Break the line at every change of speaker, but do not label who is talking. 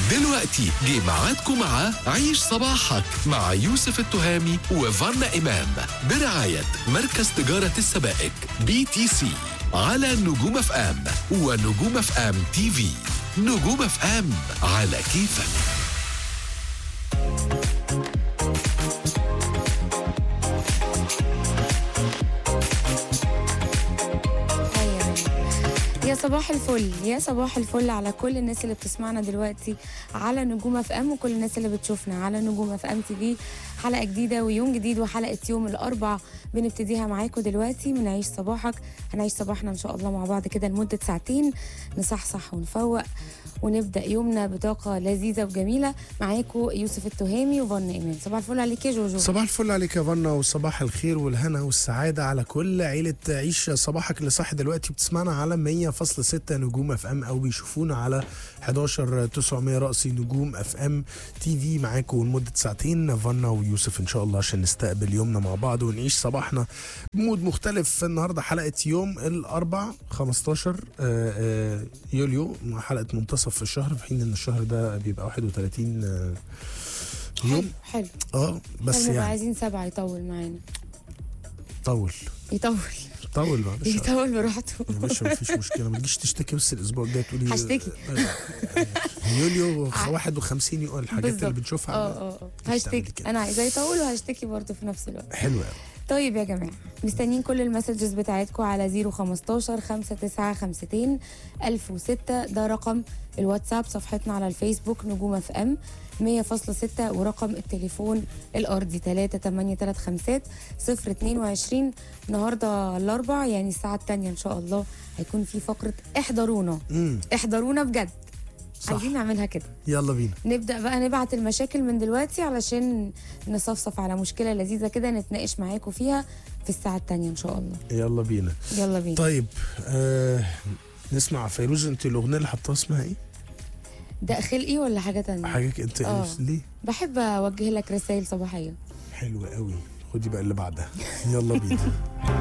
دلوقتي جه ميعادكم مع عيش صباحك مع يوسف التهامي وفانا إمام برعاية مركز تجارة السبائك بي تي سي على نجوم اف ام ونجوم اف ام تي في نجوم اف ام على كيفك
أيوة. يا صباح الفل يا صباح الفل على كل الناس اللي بتسمعنا دلوقتي على نجوم اف ام وكل الناس اللي بتشوفنا على نجوم اف ام تي في حلقه جديده ويوم جديد وحلقه يوم الاربع بنبتديها معاكم دلوقتي من عيش صباحك هنعيش صباحنا ان شاء الله مع بعض كده لمده ساعتين نصحصح ونفوق ونبدا يومنا بطاقه لذيذه وجميله معاكم يوسف التهامي وفن ايمان صباح الفل عليك يا جوجو
صباح الفل عليك يا فنا وصباح الخير والهنا والسعادة على كل عيلة عيش صباحك اللي صاحي دلوقتي بتسمعنا على 100.6 نجوم اف ام او بيشوفونا على 11 900 رأسي نجوم اف ام تي في معاكم لمدة ساعتين فنا ويوسف ان شاء الله عشان نستقبل يومنا مع بعض ونعيش صباحنا بمود مختلف النهارده حلقة يوم الاربع 15 آه، آه، يوليو مع حلقة منتصف الشهر في حين ان الشهر ده بيبقى 31 آه، يوم
حلو
اه بس
بس يعني
يعني
عايزين سبعه يطول معانا
طول
يطول
طول معلش
يطول براحته
يا باشا مفيش مشكله ما تجيش تشتكي بس الاسبوع الجاي تقولي
هشتكي.
آه، يوليو 51 يوم الحاجات اللي
بالظبط.
بنشوفها
اه اه اه
مش تعمل
هشتكي
كده.
انا عايزاه يطول وهشتكي برضه في نفس الوقت
حلوه قوي
طيب يا جماعه مستنيين كل المسجز بتاعتكم على 015 5952 1006 ده رقم الواتساب صفحتنا على الفيسبوك نجوم اف ام 100.6 ورقم التليفون الارضي 3835 022 النهارده الاربع يعني الساعه الثانيه ان شاء الله هيكون في فقره احضرونا
امم
احضرونا بجد
صح.
عايزين نعملها كده
يلا بينا
نبدا بقى نبعت المشاكل من دلوقتي علشان نصفصف على مشكله لذيذه كده نتناقش معاكم فيها في الساعه الثانيه ان شاء الله
يلا بينا
يلا بينا
طيب آه نسمع فيروز انت الاغنيه اللي حطها اسمها ايه؟
ده خلقي ولا حاجه تانية
حاجه ك- انت
آه.
ليه؟
بحب اوجه لك رسائل صباحيه
حلوه قوي خدي بقى اللي بعدها يلا بينا